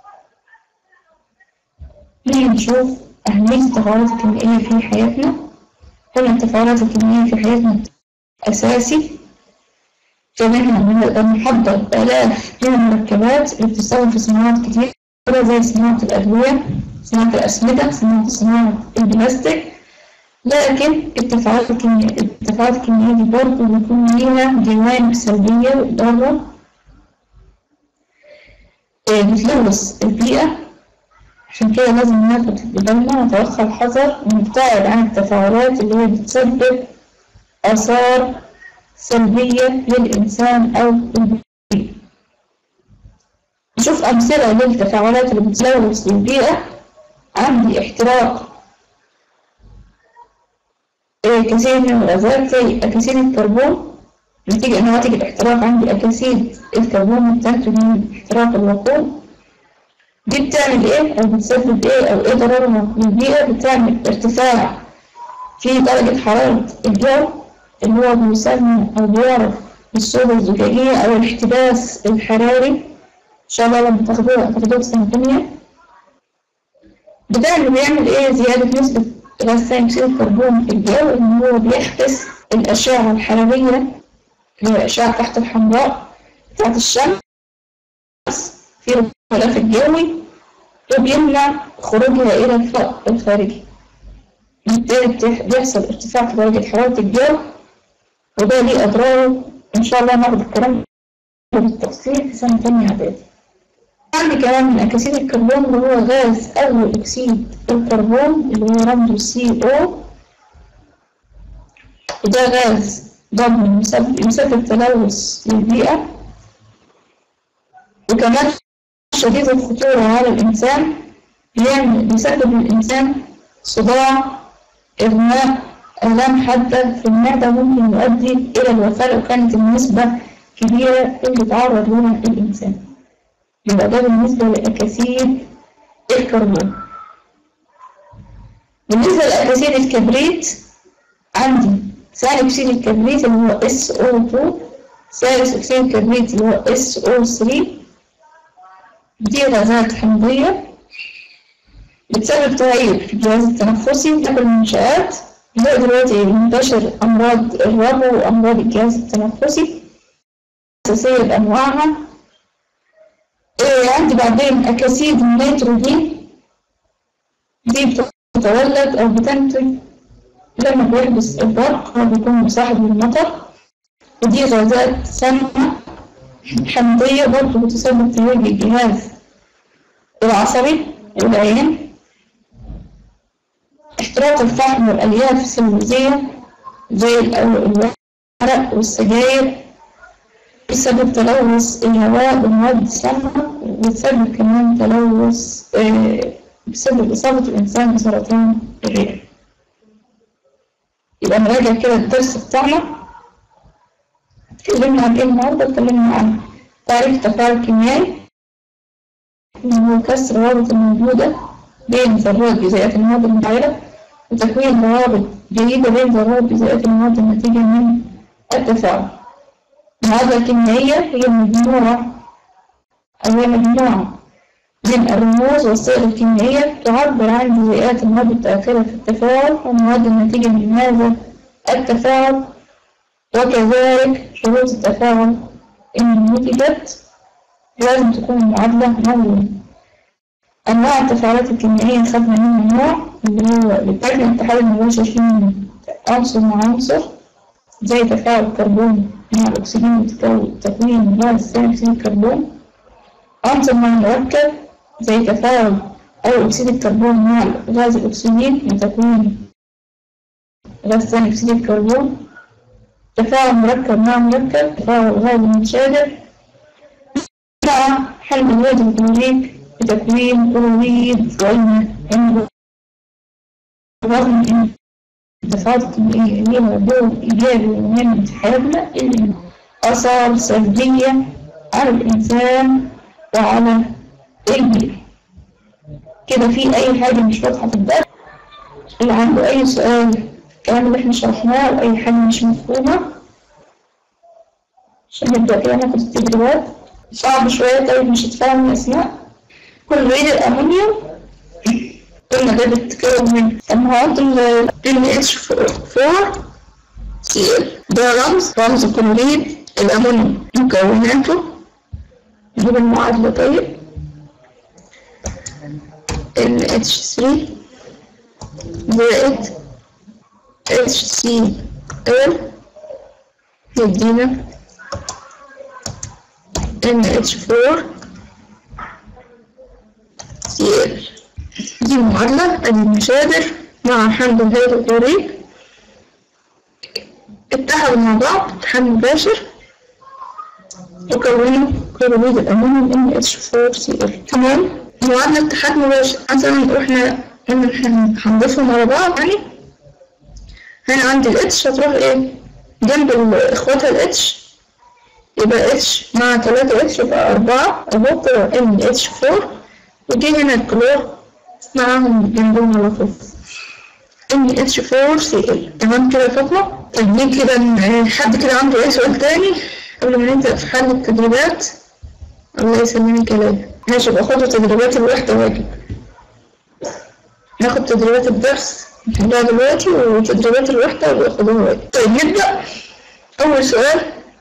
نيجي نشوف أهمية التفاعلات الكيميائية في حياتنا قلنا التفاعلات الكيميائية في حياتنا أساسي كمان بنقدر نحضر آلاف من المركبات اللي بتستخدم في صناعات كتير زي صناعة الأدوية صناعة الأسمدة صناعة صناعة البلاستيك لكن التفاعلات الكيميائية التفاعلات الكيميائية دي برضه بيكون ليها جوانب سلبية وضارة بتلوث البيئة عشان كده لازم ناخد بالنا ونتوخى الحذر ونبتعد عن التفاعلات اللي هي بتسبب آثار سلبية للإنسان أو البيئة نشوف أمثلة للتفاعلات اللي بتلوث البيئة عندي احتراق كثير من الغازات زي أكاسيد الكربون نتيجة نواتج الاحتراق عندي أكاسيد الكربون بتنتج من احتراق الوقود دي بتعمل ايه او بتسبب ايه او ايه ضررها للبيئة بتعمل ارتفاع في درجة حرارة الجو اللي هو بيسمى او بيعرف بالصوبة الزجاجية او الاحتباس الحراري ان شاء الله لما تاخدوها تاخدوها في سنة تانية بتعمل بيعمل ايه زيادة نسبة غاز ثاني اكسيد الكربون في الجو ان هو بيحبس الاشعة الحرارية اللي هي الاشعة تحت الحمراء بتاعت الشمس في الغلاف الجوي وبيمنع خروجها إلى الفوق الخارجي بالتالي بيحصل ارتفاع في درجة حرارة الجو وده ليه أضراره إن شاء الله ناخد الكلام بالتفصيل في سنة تانية إعدادي. عندي كمان من أكاسيد الكربون اللي هو غاز أول أكسيد الكربون اللي هو رمزه سي أو وده غاز ضمن يسبب تلوث للبيئة وكمان شديد الخطورة على الإنسان بيعمل بيسبب للإنسان صداع إغماء آلام حادة في المعدة ممكن يؤدي إلى الوفاة لو كانت النسبة كبيرة اللي تعرض لها الإنسان يبقى ده بالنسبة لأكاسيد الكربون بالنسبة لأكاسيد الكبريت عندي ثاني أكسيد الكبريت اللي هو SO2 ثالث أكسيد الكبريت اللي هو SO3 دي غازات حمضية بتسبب تغير في الجهاز التنفسي في المنشآت زي دلوقتي منتشر أمراض الربو وأمراض الجهاز التنفسي أساسية بأنواعها إيه عندي بعدين أكاسيد النيتروجين دي بتتولد أو بتنتج لما بيحدث البرق هو بيكون مصاحب للمطر ودي غازات سامة حمضية برضه بتسبب تهيج الجهاز العصبي والعين احتراق الفحم والألياف السلوزية زي الورق والسجاير بسبب تلوث الهواء بمواد سامة وبتسبب كمان تلوث بسبب إصابة الإنسان بسرطان الرئة يبقى نراجع كده الدرس بتاعنا اتكلمنا عن ايه النهارده اتكلمنا عن تعريف التفاعل الكيميائي هو كسر الروابط الموجودة بين ذرات جزيئات المواد المتغيرة وتكوين روابط جديدة بين ذرات جزيئات المواد الناتجة من التفاعل المعادلة الكيميائية هي مجموعة أو هي مجموعة من الرموز والصيغ الكيميائية تعبر عن جزيئات المواد التأثيرة في التفاعل والمواد الناتجة من هذا التفاعل وكذلك شروط التفاعل إن نتجت لازم تكون المعادلة موجودة أنواع التفاعلات الكيميائية خدنا منها نوع اللي هو بتجمع الاتحاد المباشر بين عنصر مع عنصر زي تفاعل الكربون مع الأكسجين بتكون تكوين غاز ثاني أكسيد الكربون عنصر مع مركب زي تفاعل أو أكسيد الكربون مع غاز الأكسجين لتكوين غاز ثاني أكسيد الكربون تفاعل مركب مع مركب تفاعل غاز المنشادر مع حل الواد الكلوريك بتكوين كلوريد وإن رغم إن التفاعلات الكيميائية ليها دور إيجابي ومهم في حياتنا إلا آثار سلبية على الإنسان وعلى البيئة كده في أي حاجة مش واضحة في الدرس اللي عنده أي سؤال الكلام اللي احنا شرحناه أو أي حاجة مش مفهومة عشان نبدأ كده ناخد التدريبات صعب شوية طيب مش هتفهم الأسماء كلوريد الأمونيوم قلنا ده بيتكون من أمهات ال NH4 Cl ده رمز رمز كلوريد الأمونيوم مكوناته نجيب المعادلة طيب NH3 زائد HCl يدينا NH4 Cl دي المعادلة ادي المشادر مع حمض الهيدروكلوريك اتحدوا مع بعض اتحاد مباشر وكونوا كلوريد الأمونيوم NH4Cl تمام معادلة اتحاد مباشر مثلا احنا قلنا احنا هنضيفهم على بعض يعني هنا عندي الاتش هتروح ايه جنب اخواتها الاتش يبقى اتش مع تلاتة اتش يبقى أربعة أحط ان اتش فور وجي هنا الكلور معاهم جنبهم على طول ان اتش فور سي ال تمام كده يا فاطمة طيب ليه كده ن- حد كده عنده أي سؤال تاني قبل ما نبدأ في حل التدريبات الله يسلمني كلام ماشي يبقى خدوا تدريبات الوحدة واجب ناخد تدريبات الدرس نحلها دلوقتي وتدريبات الوحدة وياخدوها واجب طيب نبدأ أول سؤال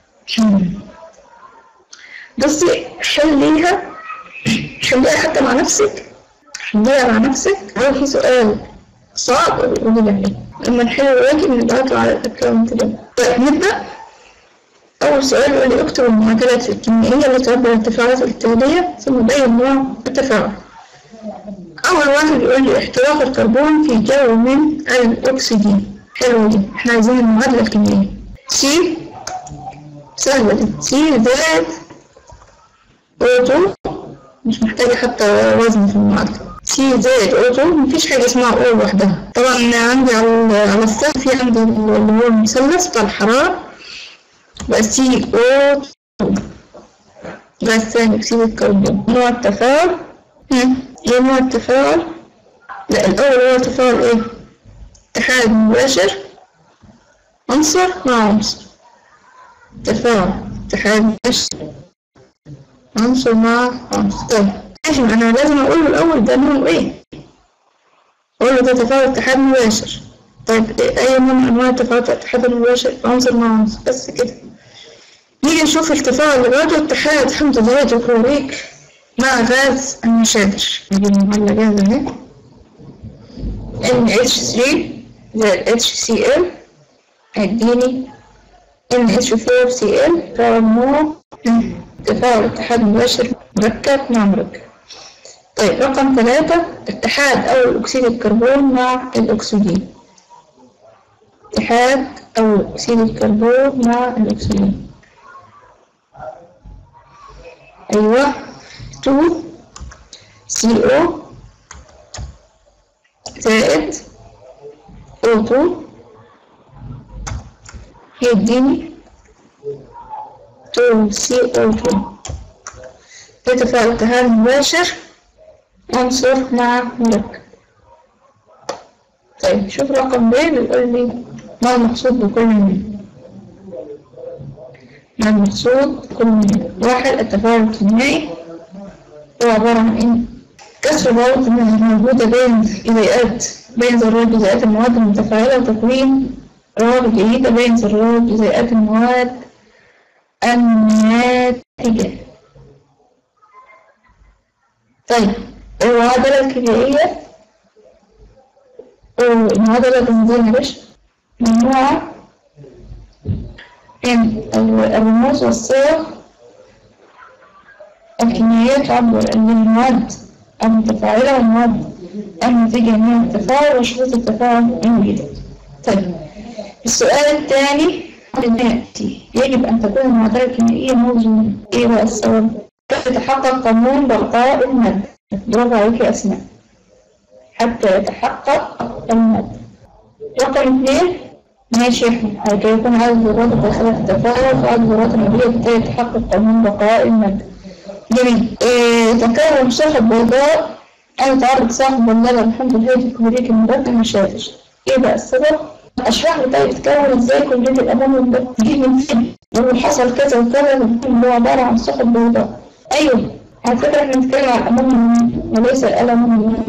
بصي حليها حليها حتى مع نفسك حليها مع نفسك لو في سؤال صعب قولي لي عليه لما نحل الواجب نبعته على الأكونت ده طيب نبدأ أول سؤال يقول لي اكتب المعادلات الكيميائية اللي تعبر عن التفاعلات التالية ثم بين نوع التفاعل أول واحد يقول لي احتراق الكربون في جو من الأكسجين حلو دي احنا عايزين المعادلة الكيميائية سي سهلة دي سي زائد أوتو مش محتاجة حتى وزن في المعادلة سي زائد أوتو مفيش حاجة اسمها أو لوحدها طبعا عندي على على السهم في عندي اللي هو المثلث بتاع الحرارة بقى سي أوتو غاز ثاني أكسيد الكربون نوع التفاعل هم، ايه نوع التفاعل؟ لا الأول هو تفاعل ايه؟ اتحاد مباشر عنصر مع عنصر تفاعل اتحاد مباشر عنصر مع عنصر طيب ماشي ما انا لازم اقول له الاول ده نوعه ايه اقول له ده تفاعل اتحاد مباشر طيب إيه اي نوع من انواع التفاعلات الاتحاد المباشر عنصر مع عنصر بس كده نيجي نشوف التفاعل اللي بعده اتحاد حمض الهيدروكلوريك مع غاز المشادر نجيب المعادلة جاهزة اهي NH3 زائد HCl هيديني NH4Cl تفاعل نوع تفاعل اتحاد مباشر مركب مع مركب طيب رقم ثلاثة اتحاد أول أكسيد الكربون مع الأكسجين اتحاد أول أكسيد الكربون مع الأكسجين أيوة 2 CO زائد O2 يديني 2 CO2 ده تفاعل اتحاد مباشر عنصر مع مركب طيب شوف رقم ب بيقول لي ما المقصود بكل من ما المقصود بكل من واحد التفاعل الكيميائي هو عبارة عن إن كسر الروابط الموجودة بين جزيئات بين ذرات جزيئات المواد المتفاعلة وتكوين روابط جديدة بين ذرات جزيئات المواد الناتجة طيب المعادلة الكيميائية المعادلة الرمزية معلش مجموعة من الرموز والصيغ الكيميائية تعبر عن المواد المتفاعلة والمواد الناتجة من التفاعل وشروط التفاعل الموجودة طيب السؤال الثاني يأتي يجب أن تكون المعادلة الكيميائية موزونة إيه بقى السبب؟ حتى يتحقق قانون بقاء المادة برافو عليك يا أسماء حتى يتحقق المادة رقم اثنين ماشي حتى يكون عدد ذرات الداخلة في التفاعل وعدد ذرات النبية بالتالي يتحقق قانون بقاء المادة جميل إيه تكون صاحب بيضاء أو تعرض صاحب بلالة الحمض الهادي الكلوريك المركب مشاش إيه بقى السبب؟ اشرح لي طيب اتكون ازاي كلية الامونيوم ده دي من فين لو حصل كذا وكذا اللي هو عبارة عن سحب بيضاء ايوه على فكرة احنا بنتكلم عن الامونيوم وليس الالمونيوم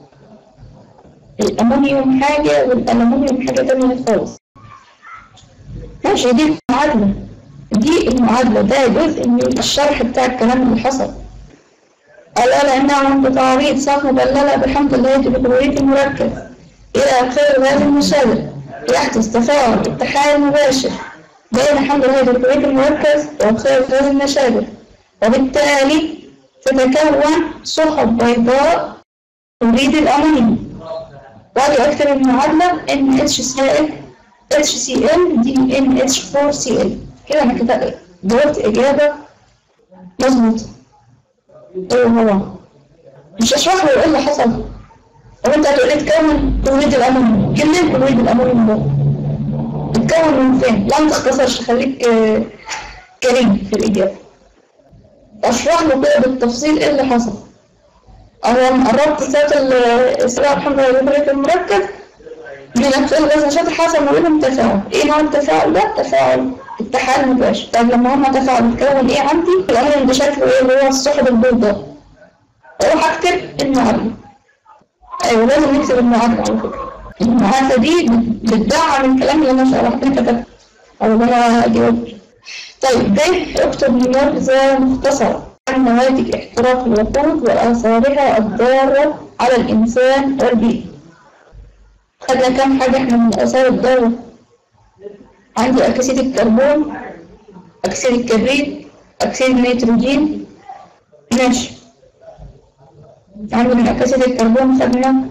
الامونيوم حاجة والالمونيوم حاجة تانية خالص ماشي دي المعادلة دي المعادلة ده جزء من الشرح بتاع الكلام اللي حصل قال لأنها عند تعريض صاغ مبللة بحمض الهيدروجين بالكلوريد المركز إلى آخر هذا المسابق يحدث تفاعل اتحاد مباشر بين حمض الهيدروكلوريد المركز وخير غاز النشابر وبالتالي تتكون سحب بيضاء تريد الأمونيوم وأجي أكتب المعادلة NH سائل HCl دي NH4Cl كده أنا كده جاوبت إجابة مظبوطة إيه هو مش هشرح له إيه اللي حصل طب انت هتقول لي تكون كلوريد الامونيوم كلمة كلوريد الامونيوم ده اتكون من فين لا ما تختصرش خليك آه كريم في الاجابه اشرح له كده بالتفصيل ايه اللي حصل انا قربت ساعه السباع الحمد لله الكلوريد المركز بنفس الغاز نشاط حصل ما بينهم تفاعل ايه نوع التفاعل ده تفاعل اتحاد مباشر طب لما هما تفاعلوا اتكون ايه عندي الامونيوم ده شكله ايه اللي هو السحب البيضاء اروح اكتب المعادله ايوه لازم نكتب المعادلة على فكرة المعادلة دي بتدعم الكلام اللي انا شرحته كده او اللي انا جاوبت طيب ده اكتب نبذة مختصرة عن نواتج احتراق الوقود وآثارها الضارة على الإنسان والبيئة خدنا كام حاجة احنا من الآثار الضارة عندي أكسيد الكربون أكسيد الكبريت أكسيد النيتروجين ماشي عندنا من أكسيد الكربون خدنا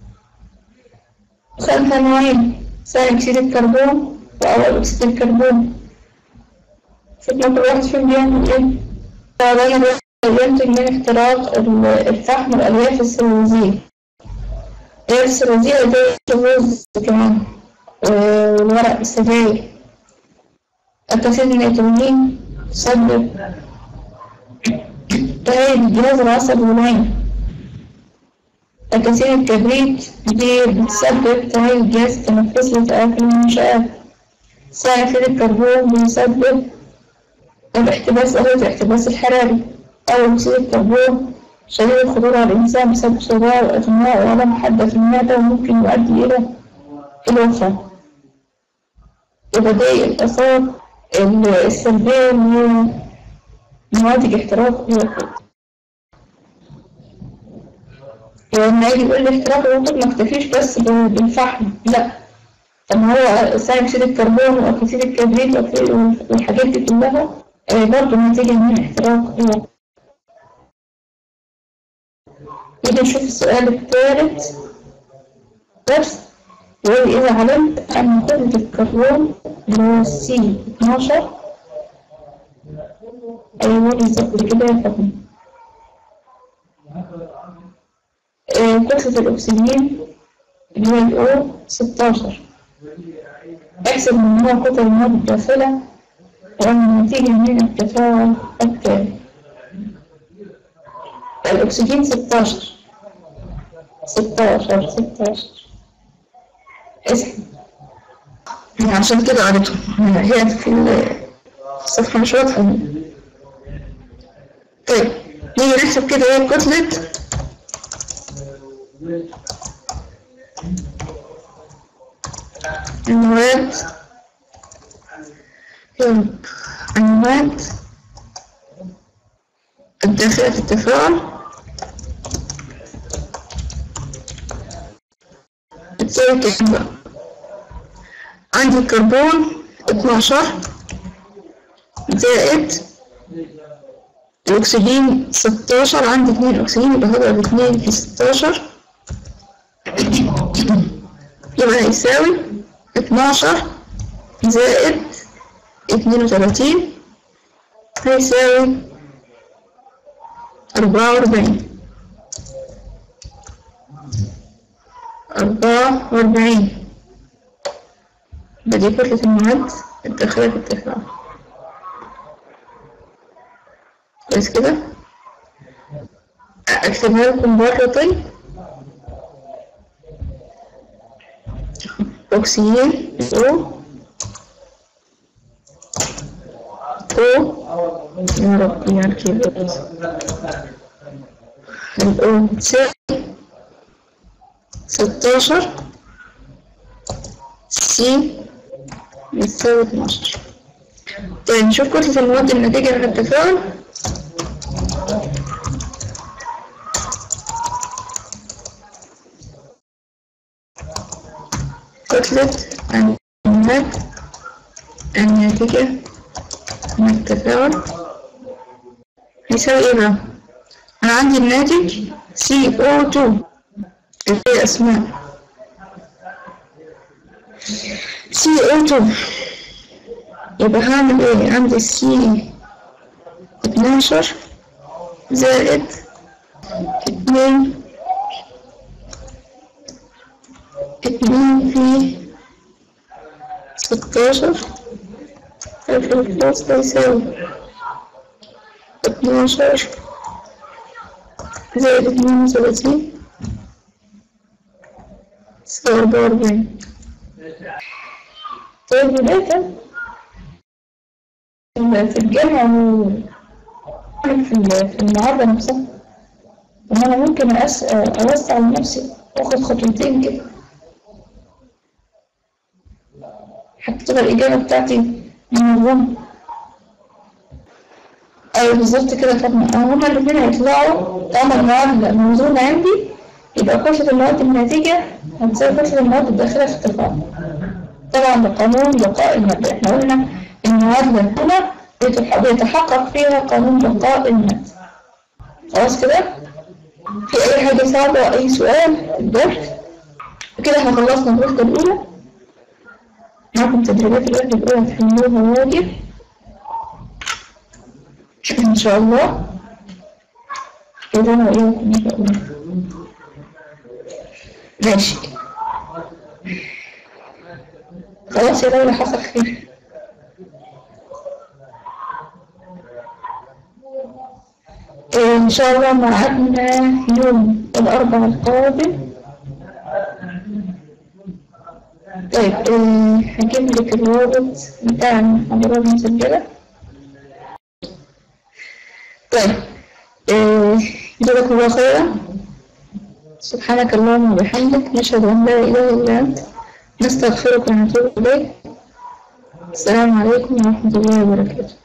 خدنا نوعين ثاني أكسيد الكربون وأول أكسيد الكربون شفنا كل واحد فيهم بيعمل إيه؟ فأنا ينتج من احتراق الفحم والألياف السلوزية الألياف السلوزية زي الرز كمان والورق السجاير أكسيد النيتروجين تسبب تهيئ الجهاز العصبي والعين أكاسيد الكبريت دي بتسبب تهيئ الجهاز التنفسي لتآكل المنشآت ثاني أكسيد الكربون بيسبب الاحتباس أو الاحتباس الحراري أول أكسيد الكربون شديد الخطورة على الإنسان بسبب صداع وإغماء وألم حادة في المعدة وممكن يؤدي إلى الوفاة يبقى دي الآثار السلبية لنواتج احتراق الوقود لما يجي يقول لي احتراق الوقود ما اكتفيش بس بالفحم لا طب ما هو ثاني اكسيد الكربون واكسيد الكبريت والحاجات دي كلها برضه نتيجة من احتراق الوقود نيجي نشوف السؤال الثالث بس يقول إذا علمت أن كتلة الكربون اللي هو سي 12 أيوه بالظبط كده يا فندم كتلة الأكسجين اللي هي الأو 16 احسب من هو كتل المواد الداخلة والنتيجة من التفاعل التالي الأكسجين 16 ستاشر ستاشر اسم يعني عشان كده قريته هي في ال- الصفحة مش واضحة طيب نيجي نحسب كده ايه كتلة المواد يلا المواد الداخلة في التفاعل بتساوي كام بقى عندي الكربون 12 زائد الأكسجين 16 عندي اتنين أكسجين يبقى هضرب اتنين في 16 يبقى هيساوي 12 زائد 32 هيساوي 44 44 يبقى دي كتلة المواد الداخلة في التفاعل كويس كده اكتبها لكم بره طيب أكسجين أو أو يا رب يا الكيبورد الأو بتساوي ستاشر سي بتساوي اتناشر طيب نشوف كتلة المواد الناتجة من التفاعل كتلة المواد الناتجة من التفاعل يساوي ايه بقى؟ أنا عندي الناتج CO2 اللي هي أسماء CO2 يبقى هعمل ايه؟ عندي سي اتناشر زائد اتنين اتنين في ستاشر في الفاصلة يساوي اتناشر زائد اتنين وثلاثين يساوي أربعة وأربعين طيب بداية في الجامعة في ال- في المعادلة نفسها طب أنا ممكن أس- أوسع لنفسي وآخد خطوتين كده حتى تبقى الإجابة بتاعتي منظمة أيوة بالظبط كده فاهمة هما الاتنين هيطلعوا طالما المعادلة موزونة عندي يبقى كتلة المواد الناتجة هتساوي كتلة المواد الداخلة في التفاعل طبعا بقانون بقاء المادة احنا قلنا المعادلة هنا بيتح- بيتحقق فيها قانون بقاء المادة خلاص كده في أي حاجة صعبة أو أي سؤال في الدرس كده احنا خلصنا الوحدة الأولى معكم تدريبات الوحدة الأولى تحلوها واجب إن شاء الله كده أنا وإياكم إن شاء الله ماشي خلاص يا ليلى حصل خير إيه، إن شاء الله موعدنا يوم الأربعاء القادم طيب إيه، هجيب لك الرابط بتاع المحاضرة المسجلة طيب إيه، جزاك الله خيرا سبحانك اللهم وبحمدك نشهد أن لا إله إلا أنت نستغفرك ونتوب إليك السلام عليكم ورحمة الله وبركاته